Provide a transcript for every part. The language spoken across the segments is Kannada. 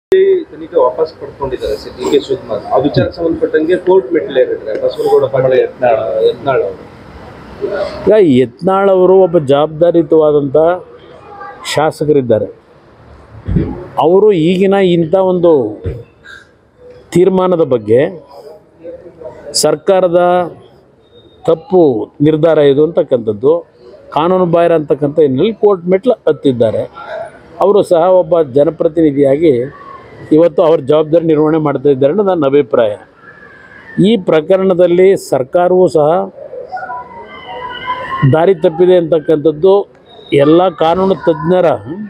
ತನಿಖೆ ವಾಪಸ್ ಪಡ್ಕೊಂಡಿದ್ದಾರೆ ಸಿ ಡಿ ಕೆ ಶಿವಕುಮಾರ್ ಆ ವಿಚಾರಕ್ಕೆ ಸಂಬಂಧಪಟ್ಟಂಗೆ ಕೋರ್ಟ್ ಮೆಟ್ಟಿಲೇರಿದ್ದಾರೆ ಬಸವನಗೌಡ ಪಾಟೀಲ್ ಯತ್ನಾಳ್ ಯತ್ನಾಳ್ ಅವರು ಈಗ ಯತ್ನಾಳ್ ಅವರು ಒಬ್ಬ ಜವಾಬ್ದಾರಿಯುತವಾದಂಥ ಶಾಸಕರಿದ್ದಾರೆ ಅವರು ಈಗಿನ ಇಂಥ ಒಂದು ತೀರ್ಮಾನದ ಬಗ್ಗೆ ಸರ್ಕಾರದ ತಪ್ಪು ನಿರ್ಧಾರ ಇದು ಅಂತಕ್ಕಂಥದ್ದು ಕಾನೂನು ಬಾಹಿರ ಅಂತಕ್ಕಂಥ ಹಿನ್ನೆಲೆಯಲ್ಲಿ ಕೋರ್ಟ್ ಮೆಟ್ಲು ಹತ್ತಿದ್ದಾರೆ ಅವರು ಸಹ ಒಬ್ಬ ಜನಪ್ರತಿನಿಧಿಯಾಗಿ ಇವತ್ತು ಅವ್ರ ಜವಾಬ್ದಾರಿ ನಿರ್ವಹಣೆ ಮಾಡ್ತಾ ಇದ್ದಾರೆ ಅನ್ನೋದು ನನ್ನ ಅಭಿಪ್ರಾಯ ಈ ಪ್ರಕರಣದಲ್ಲಿ ಸರ್ಕಾರವೂ ಸಹ ದಾರಿ ತಪ್ಪಿದೆ ಅಂತಕ್ಕಂಥದ್ದು ಎಲ್ಲ ಕಾನೂನು ತಜ್ಞರ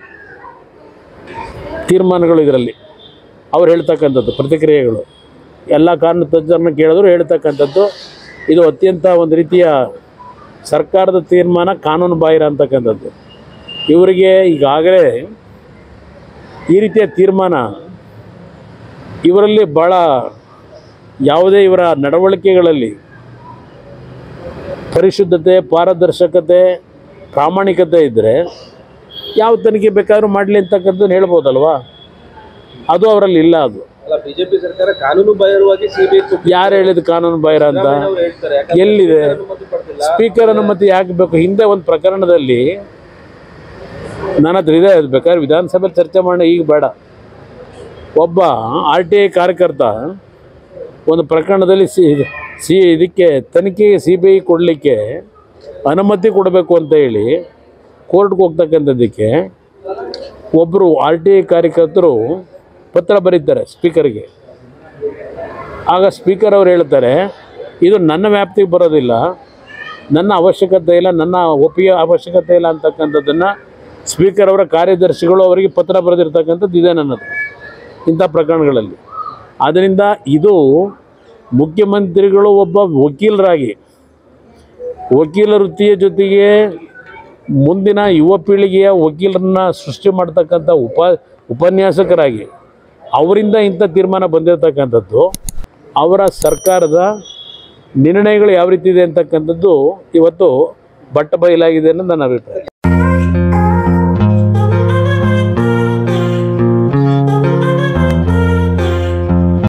ತೀರ್ಮಾನಗಳು ಇದರಲ್ಲಿ ಅವ್ರು ಹೇಳ್ತಕ್ಕಂಥದ್ದು ಪ್ರತಿಕ್ರಿಯೆಗಳು ಎಲ್ಲ ಕಾನೂನು ತಜ್ಞರನ್ನ ಕೇಳಿದ್ರು ಹೇಳ್ತಕ್ಕಂಥದ್ದು ಇದು ಅತ್ಯಂತ ಒಂದು ರೀತಿಯ ಸರ್ಕಾರದ ತೀರ್ಮಾನ ಕಾನೂನು ಬಾಹಿರ ಅಂತಕ್ಕಂಥದ್ದು ಇವರಿಗೆ ಈಗಾಗಲೇ ಈ ರೀತಿಯ ತೀರ್ಮಾನ ಇವರಲ್ಲಿ ಭಾಳ ಯಾವುದೇ ಇವರ ನಡವಳಿಕೆಗಳಲ್ಲಿ ಪರಿಶುದ್ಧತೆ ಪಾರದರ್ಶಕತೆ ಪ್ರಾಮಾಣಿಕತೆ ಇದ್ದರೆ ಯಾವ ತನಿಖೆ ಬೇಕಾದ್ರೂ ಮಾಡಲಿ ಅಂತಕ್ಕಂಥದ್ದು ಹೇಳ್ಬೋದಲ್ವಾ ಅದು ಅವರಲ್ಲಿ ಇಲ್ಲ ಅದು ಅಲ್ಲ ಬಿಜೆಪಿ ಸರ್ಕಾರ ಕಾನೂನು ಬಾಹಿರವಾಗಿ ಸಿಬಿಐ ಯಾರು ಹೇಳಿದ ಕಾನೂನು ಬಾಹಿರ ಅಂತ ಹೇಳ್ತಾರೆ ಯಾಕಂದ್ರೆ ಎಲ್ಲಿದೆ ಅನುಮತಿ ಪಡೆದಿಲ್ಲ ಸ್ಪೀಕರ್ ಅನುಮತಿ ಯಾಕೆ ಬೇಕು ಹಿಂದೆ ಒಂದು ಪ್ರಕರಣದಲ್ಲಿ ನನ್ನ ಹತ್ರ ಇದೆ ಅದು ಬೇಕಾದ್ರೆ ವಿಧಾನಸಭೆಯಲ್ಲಿ ಚರ್ಚೆ ಮಾಡೋಣ ಈಗ ಬೇಡ ಒಬ್ಬ ಆರ್ ಟಿ ಐ ಕಾರ್ಯಕರ್ತ ಒಂದು ಪ್ರಕರಣದಲ್ಲಿ ಸಿ ಸಿ ಇದಕ್ಕೆ ತನಿಖೆಗೆ ಸಿ ಬಿ ಐ ಕೊಡಲಿಕ್ಕೆ ಅನುಮತಿ ಕೊಡಬೇಕು ಅಂತ ಹೇಳಿ ಕೋರ್ಟ್ಗೆ ಹೋಗ್ತಕ್ಕಂಥದ್ದಕ್ಕೆ ಒಬ್ಬರು ಆರ್ ಟಿ ಐ ಕಾರ್ಯಕರ್ತರು ಪತ್ರ ಬರೀತಾರೆ ಸ್ಪೀಕರ್ಗೆ ಆಗ ಸ್ಪೀಕರ್ ಅವರು ಹೇಳ್ತಾರೆ ಇದು ನನ್ನ ವ್ಯಾಪ್ತಿಗೆ ಬರೋದಿಲ್ಲ ನನ್ನ ಅವಶ್ಯಕತೆ ಇಲ್ಲ ನನ್ನ ಒಪ್ಪಿಗೆ ಅವಶ್ಯಕತೆ ಇಲ್ಲ ಅಂತಕ್ಕಂಥದ್ದನ್ನು ಸ್ಪೀಕರ್ ಅವರ ಕಾರ್ಯದರ್ಶಿಗಳು ಅವರಿಗೆ ಪತ್ರ ಬರೆದಿರ್ತಕ್ಕಂಥದ್ದು ಇದೆ ನನ್ನದು ಇಂಥ ಪ್ರಕರಣಗಳಲ್ಲಿ ಆದ್ದರಿಂದ ಇದು ಮುಖ್ಯಮಂತ್ರಿಗಳು ಒಬ್ಬ ವಕೀಲರಾಗಿ ವಕೀಲ ವೃತ್ತಿಯ ಜೊತೆಗೆ ಮುಂದಿನ ಯುವ ಪೀಳಿಗೆಯ ವಕೀಲರನ್ನ ಸೃಷ್ಟಿ ಮಾಡ್ತಕ್ಕಂಥ ಉಪ ಉಪನ್ಯಾಸಕರಾಗಿ ಅವರಿಂದ ಇಂಥ ತೀರ್ಮಾನ ಬಂದಿರತಕ್ಕಂಥದ್ದು ಅವರ ಸರ್ಕಾರದ ನಿರ್ಣಯಗಳು ಯಾವ ರೀತಿ ಇದೆ ಅಂತಕ್ಕಂಥದ್ದು ಇವತ್ತು ಬಟ್ಟ ಬಯಲಾಗಿದೆ ಅನ್ನೋದು ನನ್ನ ಅಭಿಪ್ರಾಯ